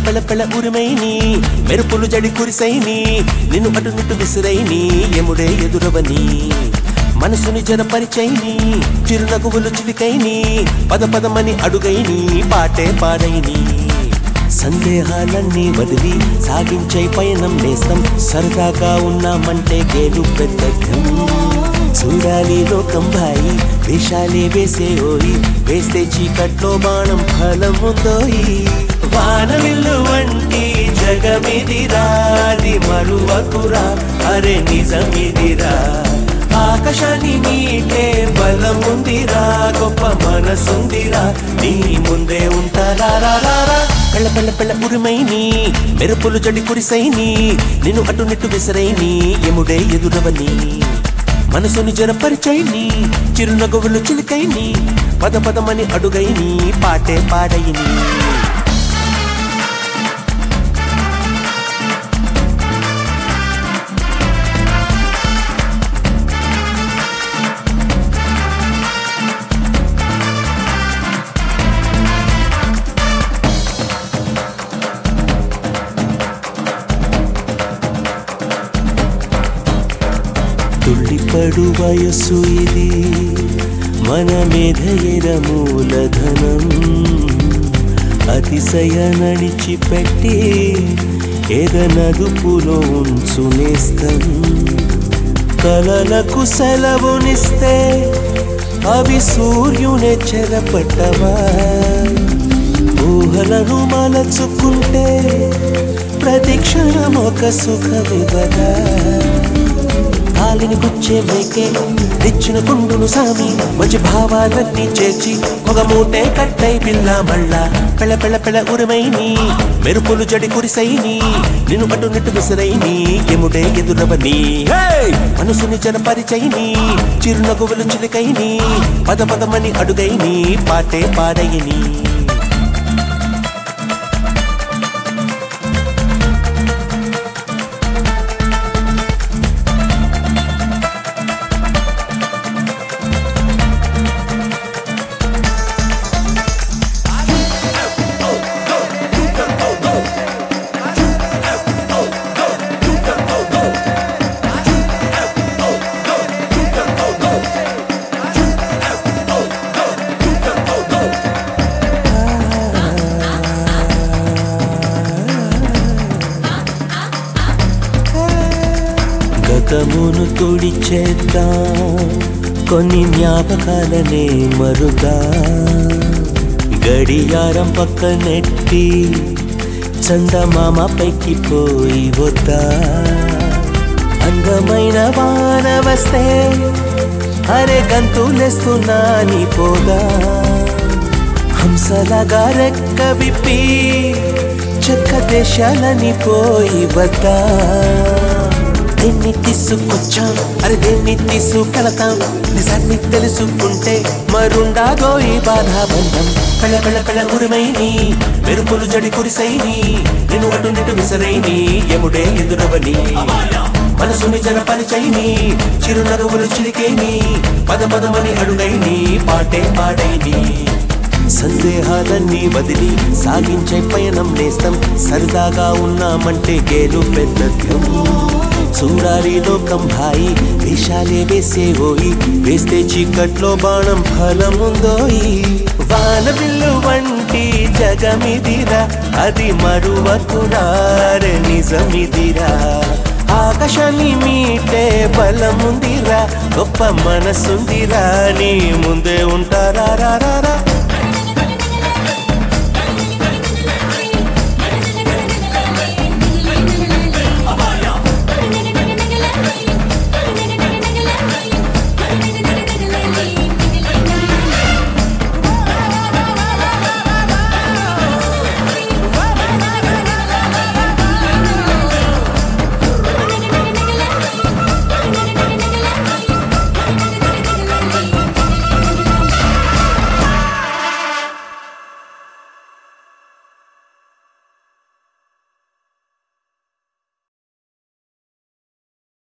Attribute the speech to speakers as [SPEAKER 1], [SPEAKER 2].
[SPEAKER 1] పెళ పెళ ఉరిమైని మెరుపులు జడి కురిసైని నిన్ను అటు నిట్టు విసిరైని ఎముడే ఎదురవని మనసుని జరపరిచైని చిరునగువులు చిలికైని పద పదమని అడుగైని పాటే పాడైని సందేహాలన్నీ వదిలి సాగించే పయనం నేస్తం సరదాగా ఉన్నామంటే గేలు పెద్దం చూడాలి లోకం భాయి వేషాలే వేసే ఓయి వేస్తే చీకట్లో బాణం ఫలం ఉందోయి వానవిల్లు వంటి జగమిదిరా అది మరువకురా అరే నిజమిదిరా ఆకాశాన్ని నీటే బలం ఉందిరా గొప్ప మనసుందిరా నీ ముందే ఉంటారా రా, రా, రా. పెళ్ళ పెళ్ళ పెళ్ళ ఉరిమైని మెరుపులు జడి కురిసైని నిన్ను అటు నిట్టు విసరైని ఎముడే ఎదురవని మనసుని జరపరిచైని చిరునగువులు చిలికైని పద పదమని అడుగైని పాటే పాడైని తుళ్ళిపడు వయస్సు ఇది మన మేధయర మూలధనం అతిశయ నడిచిపెట్టి ఎదనదుపులో ఉంచునేస్తం కలలకు సెలవునిస్తే అవి సూర్యునే చెరపట్టవా ఊహలను మలచుకుంటే ప్రతి క్షణం ఒక సుఖమివ్వదా గాలిని గుచ్చే మేకే తెచ్చిన కుండును సామి మంచి భావాలన్నీ చేర్చి ఒక మూటే కట్టై పిల్ల మళ్ళా పెళ్ళ పెళ్ళ పెళ్ళ ఉరిమైని మెరుపులు జడి కురిసైని నిన్ను అటు నిట్టు విసిరైని ఎముడే ఎదురవని హేయ్! మనసుని జనపరిచైని చిరునగువులు చిలికైని పద పదమని అడుగైని పాటే పాడైని గతమును తుడిచేద్దాం కొన్ని జ్ఞాపకాలనే మరుదా గడియారం పక్క నెట్టి చందమామ పైకి పోయి వద్దా అందమైన వాన వస్తే అరే గంతులేస్తున్నా నీ పోదా హంసలాగా రెక్క విప్పి చెక్క దేశాలని పోయి వద్దా దేన్ని తీసుకొచ్చాం అరే దేన్ని తీసుకెళతాం నిజాన్ని తెలుసుకుంటే మరుండాదో ఈ బాధాబంధం పెళ్ళ పెళ్ళ పెళ్ళ ఉరిమైని మెరుపులు జడి కురిసైని నేను అటు నిటు విసరైని ఎముడే ఎదురవని మనసుని జనపరిచైని చిరునరువులు చిలికేని పద పదమని అడుగైని పాటే పాడైని సందేహాలన్నీ వదిలి సాగించే పయనం నేస్తం సరదాగా ఉన్నామంటే గేలు పెద్దద్యం చూడాలి లోకం భాయి వేషాలే వేసే ఓయి వేస్తే చీకట్లో బాణం ఫలముందోయి వాన బిల్లు వంటి జగమిదిరా అది మరువకురారే నిజమిదిరా ఆకాశాన్ని మీటే బలముందిరా గొప్ప మనసుందిరా నీ ముందే ఉంటారా రా రా